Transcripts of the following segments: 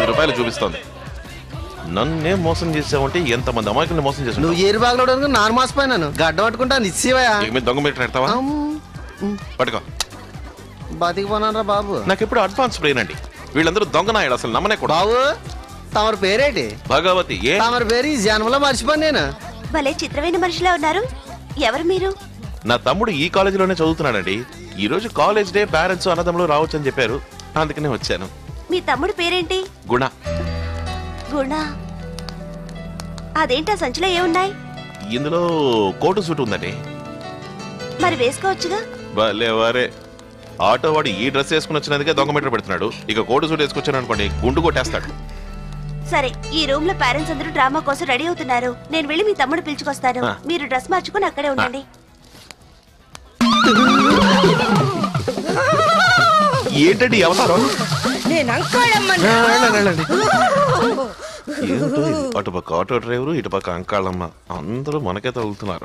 రూపాయలు చూపిస్తోంది నన్నే మోసం చేసావంటే ఎంతమంది అమాయకుల్ని మోసం చేసావు నువ్వు ఏరు బాగలోడు నాన్న మోసపోయినాను గడ్డ పట్టుకుంటా నిశ్చయవయ్యా ఇక మీద దొంగ మీటర్ పెడతావా పట్టుకో బతికిపోనారా బాబు నాకు ఎప్పుడు అడ్వాన్స్ బ్రెయిన్ అండి వీళ్ళందరూ దొంగ నాయుడు అసలు నమ్మనే కూడా బాబు తమరి పేరేటి భగవతి ఏ తమరి పేరు ఈ జన్మలో మర్చిపోను నేను భలే చిత్రమైన మనిషిలా ఉన్నారు ఎవరు మీరు నా తమ్ముడు ఈ కాలేజీలోనే చదువుతున్నాడండి ఈ రోజు కాలేజ్ డే పేరెంట్స్ అన్నదమ్ములు రావచ్చు అని చెప్పారు అందుకనే వచ్చాను మీ తమ్ముడు పేరేంటి గుణ గుణ అదేంటా సంచిలో ఏమున్నాయి ఇందులో కోటు సూట్ ఉందండి మరి వేసుకోవచ్చుగా భలే వారే ఆటో వాడు ఈ డ్రెస్ వేసుకుని వచ్చినందుకే దొంగ మీటర్ పెడుతున్నాడు ఇక కోటు సూట్ వేసుకొచ్చాను అనుకోండి గుండు కొట్టేస్తాడు సరే ఈ రూమ్ లో పేరెంట్స్ అందరూ డ్రామా కోసం రెడీ అవుతున్నారు నేను వెళ్ళి మీ తమ్ముడు పిలుచుకొస్తాను ఆ. మీరు డ్రెస్ మార్చుకుని అక్కడే ఉండండి ఏంటండి ఈ అవతారం నేను అంకోళమ్మని ఆ, వెళ్ళండి, వెళ్ళండి. ఏంటో ఇది? అటుపక్క ఆటో డ్రైవరు ఇటుపక్క అంకాళమ్మ అందరూ మనకే తగులుతున్నారు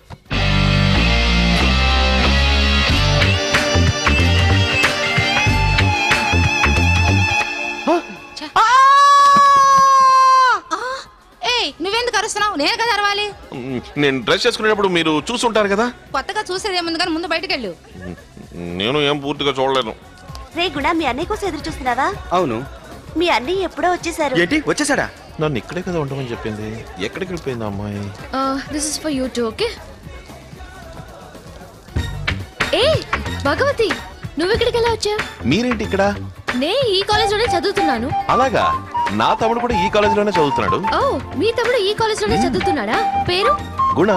ఏయ్ నువ్వెందుకు అరుస్తున్నావు నేను కదా అరవాలి మ్, నేను డ్రెస్ చేసుకునేటప్పుడు మీరు చూసుంటారు కదా కొత్తగా చూసేదేముంది కానీ ముందు బయటకు వెళ్ళు మ్, నేను ఏం పూర్తిగా చూడలేను రే గుణ మీ అన్నయ్య కోసం ఎదురు చూస్తున్నావా అవును మీ అన్నయ్య ఎప్పుడో వచ్చేసారు ఏంటి వచ్చేసాడా నన్ను ఇక్కడే కదా ఉండమని చెప్పింది ఎక్కడికి వెళ్ళిపోయింది ఆ అమ్మాయి this is for you too okay ఏ భగవతి నువ్వు ఇక్కడికి ఎలా వచ్చావు మీరేంటి ఇక్కడ నే ఈ కాలేజ్ లోనే చదువుతున్నాను అలాగా నా తమ్ముడు కూడా ఈ కాలేజీలోనే చదువుతున్నాడు ఓ మీ తమ్ముడు ఈ కాలేజ్ లోనే చదువుతున్నాడా పేరు గుణ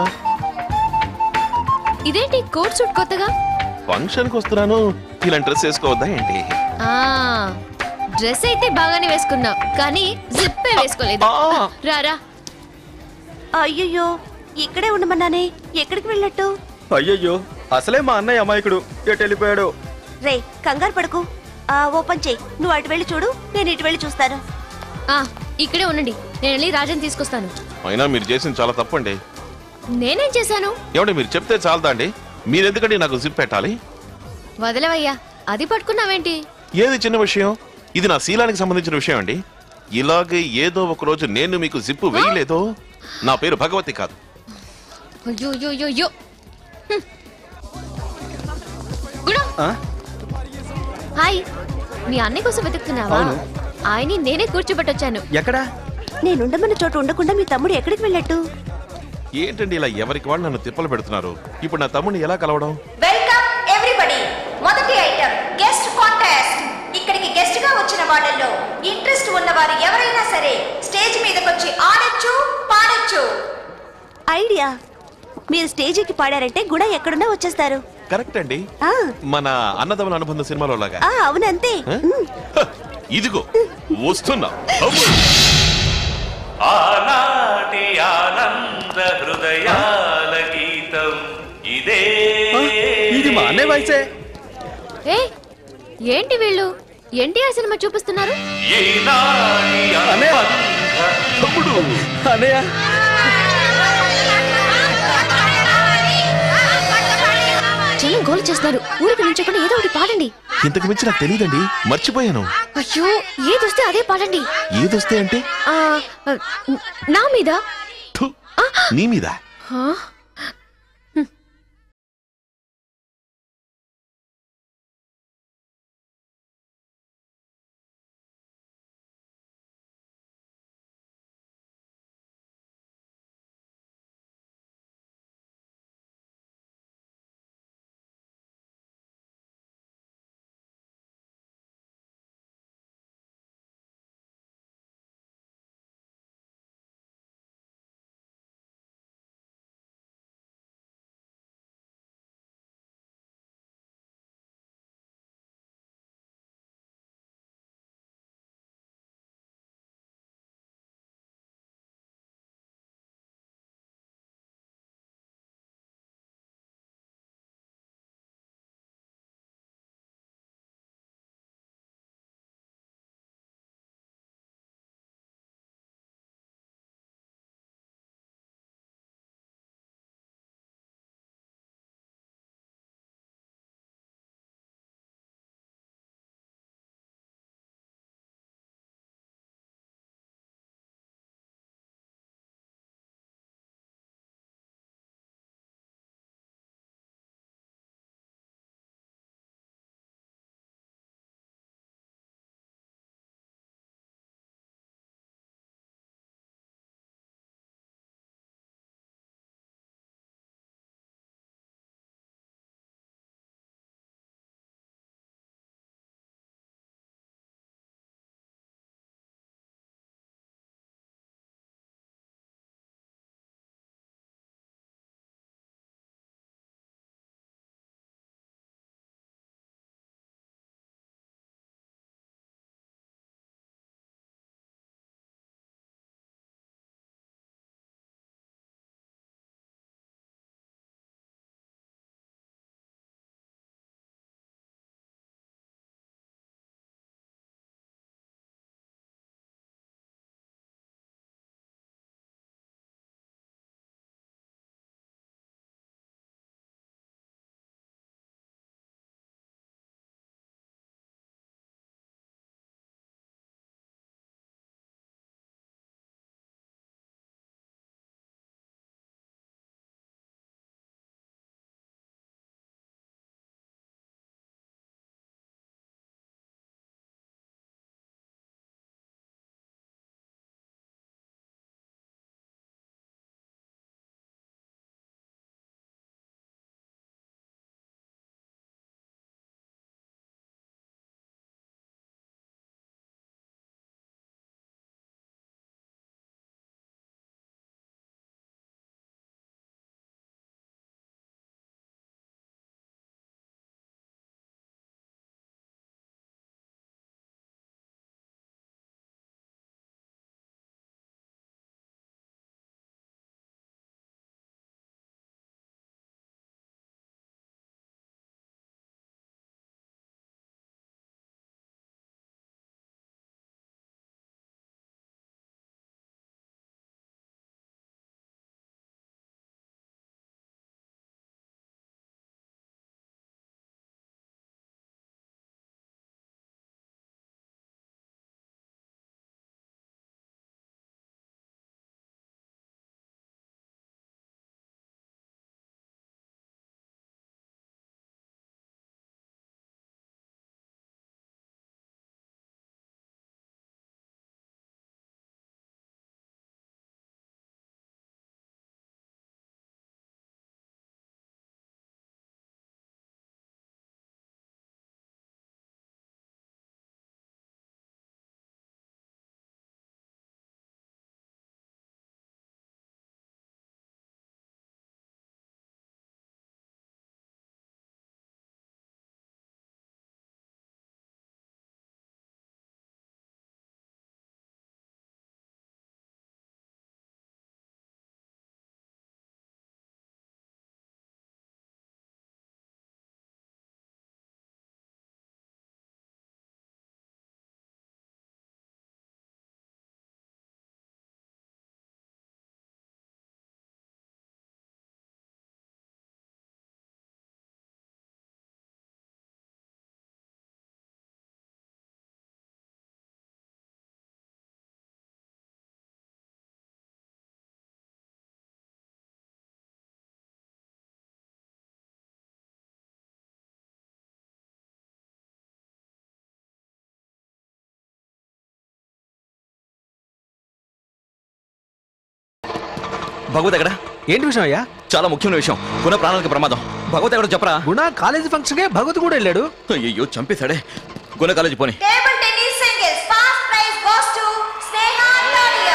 ఇదేంటి కోట్ సూట్ కొత్తగా ఫంక్షన్కి వస్తున్నాను ఇలాంటి డ్రెస్ వేసుకోవద్దా ఏంటి ఆ డ్రెస్ అయితే బాగానే వేసుకున్నావు కానీ జిప్పే వేసుకోలేదు ఆ! రారా అయ్యయ్యో ఇక్కడే ఉండమన్నానే ఎక్కడికి వెళ్ళట్టు అయ్యయ్యో అసలే మా అన్నయ్య అమాయకుడు ఎటు వెళ్ళిపోయాడు రే కంగారు పడకు ఆ, ఓపెన్ చెయ్యి నువ్వు అటు వెళ్ళి చూడు నేను ఇటు వెళ్ళి చూస్తాను ఆ ఇక్కడే ఉండండి నేను వెళ్ళి రాజన్ తీసుకొస్తాను అయినా మీరు చేసింది చాలా తప్పండి నేనేం చేశాను ఏమంటే మీరు చెప్తే చాలదా అండి మీరు ఎందుకంటే నాకు జిప్ పెట్టాలి వదలవయ్యా అది పట్టుకున్నావేంటి ఏది చిన్న విషయం ఇది నా శీలానికి సంబంధించిన విషయం అండి ఇలాగే ఏదో ఒక రోజు నేను మీకు జిప్పు వేయలేదో నా పేరు భగవతి కాదు అయ్యో అయ్యో అయ్యో అయ్యో హ్మ్. గుణం. హాయ్ మీ అన్నయ్య కోసం వెతుకుతున్నావా అవును. ఆయన్ని నేనే కూర్చోబెట్టొచ్చాను ఎక్కడా నేనుండమన్న చోట ఉండకుండా మీ తమ్ముడు ఎక్కడికి వెళ్ళట్టు ఏంటండి ఇలా ఎవరికి వాళ్ళు నన్ను తిప్పలు పెడుతున్నారు ఇప్పుడు నా తమ్ముడిని ఎలా కలవడం వెల్కమ్ ఎవ్రీబడి మొదటి ఐటమ్ గెస్ట్ కాంటెస్ట్ ఇక్కడికి గెస్ట్ గా వచ్చిన వాళ్ళల్లో ఇంట్రెస్ట్ ఉన్నవారు ఎవరైనా సరే స్టేజ్ మీదకి వచ్చి ఆడొచ్చు పాడొచ్చు ఐడియా మీరు స్టేజీకి పాడారంటే గుణ ఎక్కడున్నా వచ్చేస్తారు కరెక్ట్ అండి ఆ, మన అన్నదమ్ముల అనుబంధ సినిమాలో లాగా ఆ, అవునంతే ఆ? ఉమ్. హ, ఇదిగో వస్తున్నా అమ్ము. ఆనాటి ఆనంద హృదయాల గీతం ఇదే ఇది మా అన్నయ్య వయసే ఏ ఏంటి వీళ్ళు ఎన్టీఆర్ సినిమా చూపిస్తున్నారు ఈనాటి అన్నయ్య. అనుబంధ తమ్ముడు అన్నయ్య జనం గోలు చేస్తున్నారు ఊరికి నుంచకుండా ఏదో ఒకటి పాడండి ఇంతకు మించి నాకు తెలియదండి మర్చిపోయాను అయ్యో ఏదొస్తే అదే పాడండి ఏదొస్తే అంటే ఆ, నా మీద థు, నీ మీద ఆ? భగవత్ ఎక్కడ ఏంటి విషయం అయ్యా చాలా ముఖ్యమైన విషయం గుణ ప్రాణాలకు ప్రమాదం భగవత్ ఎక్కడ చెప్పరా గుణ కాలేజీ ఫంక్షన్ కే భగవత్ కూడా వెళ్ళాడు అయ్యో చంపేశాడే గుణ కాలేజీ పోని table tennis singles first prize goes to Sneha అంటాలియా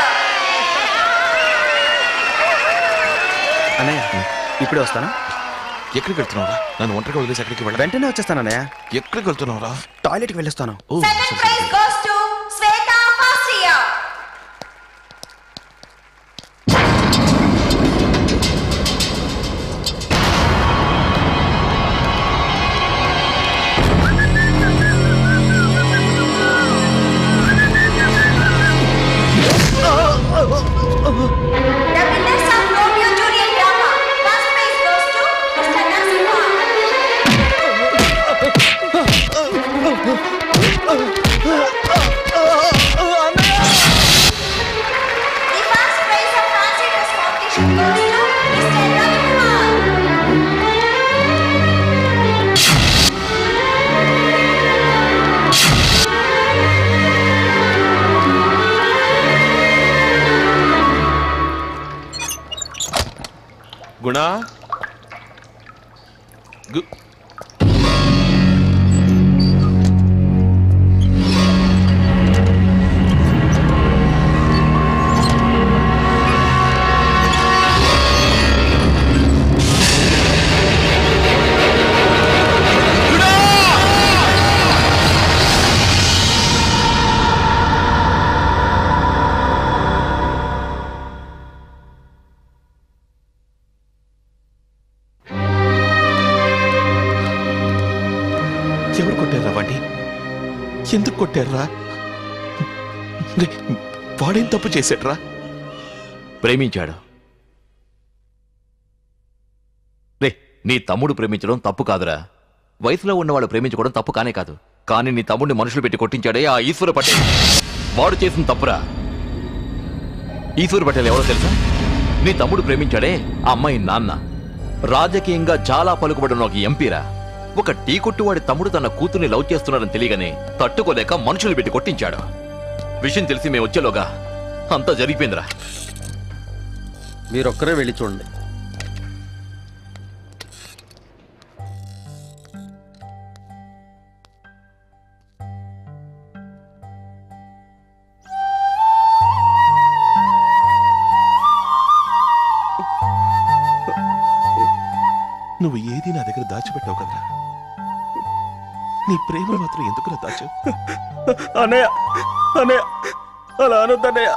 అన్నయ్య ఇప్పుడే వస్తానా ఎక్కడికి వెళ్తున్నావురా నన్ను ఒంటరిగా వదిలేసి ఎక్కడికి వెళ్ళ వెంటనే వచ్చేస్తాను అన్నయ్య ఎక్కడికి వెళ్తున్నావురా టాయిలెట్కి వెళ్ళొస్తాను ఓ second prize goes to Shweta ఫాస్ట్రియా The winners of Romeo Juliet drama. First prize goes to Mr. Narasimha. The first prize of fancy dress competition goes to Mr. Ravikumar. గుణ గు ఎవరు కొట్టారా వాడిని ఎందుకు కొట్టారా రే, వాడేం తప్పు చేశాడ్రా ప్రేమించాడు రే నీ తమ్ముడు ప్రేమించడం తప్పు కాదురా వయసులో ఉన్నవాళ్ళు ప్రేమించుకోవడం తప్పు కానే కాదు కానీ నీ తమ్ముడిని మనుషులు పెట్టి కొట్టించాడే ఆ ఈశ్వర పటేల్ వాడు చేసిన తప్పురా ఈశ్వర పటేల్ ఎవరో తెలుసా నీ తమ్ముడు ప్రేమించాడే ఆ అమ్మాయి నాన్న రాజకీయంగా చాలా పలుకుబడిన ఒక ఎంపీరా ఒక టీ కొట్టు వాడి తమ్ముడు తన కూతుర్ని లవ్ చేస్తున్నాడని తెలియగానే తట్టుకోలేక మనుషులు పెట్టి కొట్టించాడు విషయం తెలిసి మేము వచ్చేలోగా అంతా జరిగిపోయిందిరా మీరొక్కరే వెళ్ళి చూడండి నువ్వు ఏది నా దగ్గర దాచిపెట్టావు కదరా నీ ప్రేమ మాత్రం ఎందుకురా దాచావు అన్నయ్య అన్నయ్య అలా అనొద్దన్నయ్య